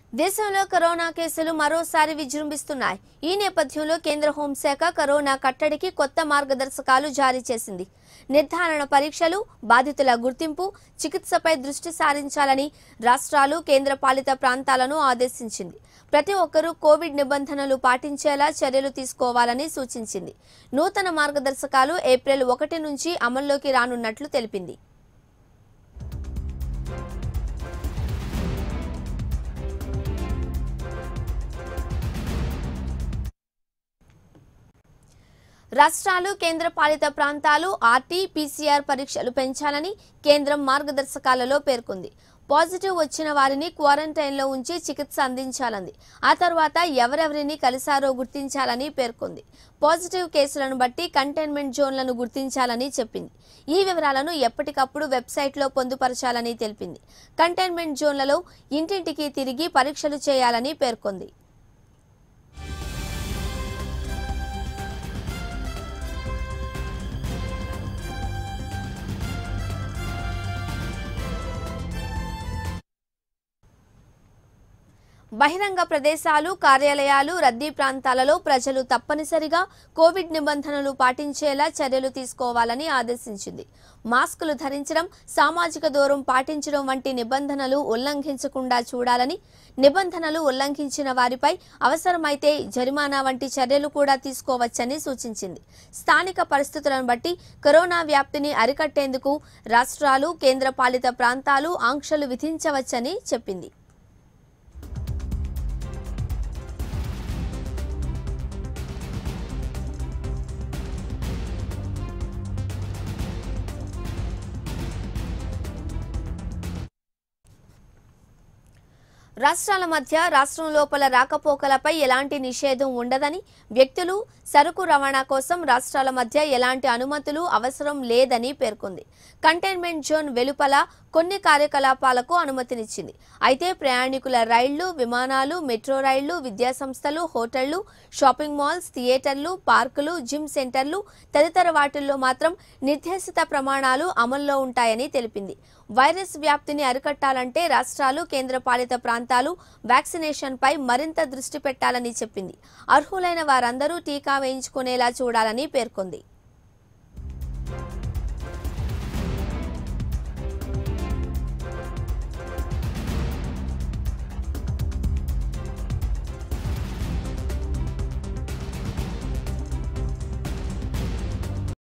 దేశంలో కరోనా కేసులు మరోసారి విజృంభిస్తున్నాయి ఈ నేపథ్యంలో కేంద్ర హోంశాఖ కరోనా కట్టడికి కొత్త మార్గదర్శకాలు జారీ చేసింది నిర్ధారణ పరీక్షలు బాధితుల గుర్తింపు చికిత్సపై దృష్టి సారించాలని రాష్ట్రాలు కేంద్రపాలిత ప్రాంతాలను ఆదేశించింది ప్రతి ఒక్కరూ కోవిడ్ నిబంధనలు పాటించేలా చర్యలు తీసుకోవాలని సూచించింది నూతన మార్గదర్శకాలు ఏప్రిల్ ఒకటి నుంచి అమల్లోకి రానున్నట్లు తెలిపింది రాష్ట్రాలు కేంద్రపాలిత ప్రాంతాలు ఆర్టీ పీసీఆర్ పరీక్షలు పెంచాలని కేంద్రం మార్గదర్శకాలలో పేర్కొంది పాజిటివ్ వచ్చిన వారిని క్వారంటైన్లో ఉంచి చికిత్స అందించాలంది ఆ తర్వాత ఎవరెవరిని కలిశారో గుర్తించాలని పేర్కొంది పాజిటివ్ కేసులను బట్టి కంటైన్మెంట్ జోన్లను గుర్తించాలని చెప్పింది ఈ వివరాలను ఎప్పటికప్పుడు వెబ్సైట్లో పొందుపరచాలని తెలిపింది కంటైన్మెంట్ జోన్లలో ఇంటింటికి తిరిగి పరీక్షలు చేయాలని పేర్కొంది బహిరంగ ప్రదేశాలు కార్యాలయాలు రద్దీ ప్రాంతాలలో ప్రజలు తప్పనిసరిగా కోవిడ్ నిబంధనలు పాటించేలా చర్యలు తీసుకోవాలని ఆదేశించింది మాస్కులు ధరించడం సామాజిక దూరం పాటించడం వంటి నిబంధనలు ఉల్లంఘించకుండా చూడాలని నిబంధనలు ఉల్లంఘించిన వారిపై అవసరమైతే జరిమానా వంటి చర్యలు కూడా తీసుకోవచ్చని సూచించింది స్థానిక పరిస్థితులను బట్టి కరోనా వ్యాప్తిని అరికట్టేందుకు రాష్ట్రాలు కేంద్రపాలిత ప్రాంతాలు ఆంక్షలు విధించవచ్చని చెప్పింది రాష్ట్రాల మధ్య రాష్ట్రం లోపల రాకపోకలపై ఎలాంటి నిషేధం ఉండదని వ్యక్తులు సరుకు రవాణా కోసం రాష్ట్రాల మధ్య ఎలాంటి అనుమతులు అవసరం లేదని పేర్కొంది కంటైన్మెంట్ జోన్ వెలుపల కొన్ని కార్యకలాపాలకు అనుమతినిచ్చింది అయితే ప్రయాణికుల రైళ్లు విమానాలు మెట్రో రైళ్లు విద్యాసంస్థలు హోటళ్లు షాపింగ్ మాల్స్ థియేటర్లు పార్కులు జిమ్ సెంటర్లు తదితర వాటిల్లో మాత్రం నిర్దేశిత ప్రమాణాలు అమల్లో ఉంటాయని తెలిపింది వైరస్ వ్యాప్తిని అరికట్టాలంటే రాష్ట్రాలు కేంద్రపాలిత ప్రాంతాలు వ్యాక్సినేషన్పై మరింత దృష్టి పెట్టాలని చెప్పింది అర్హులైన వారందరూ టీకా వేయించుకునేలా చూడాలని పేర్కొంది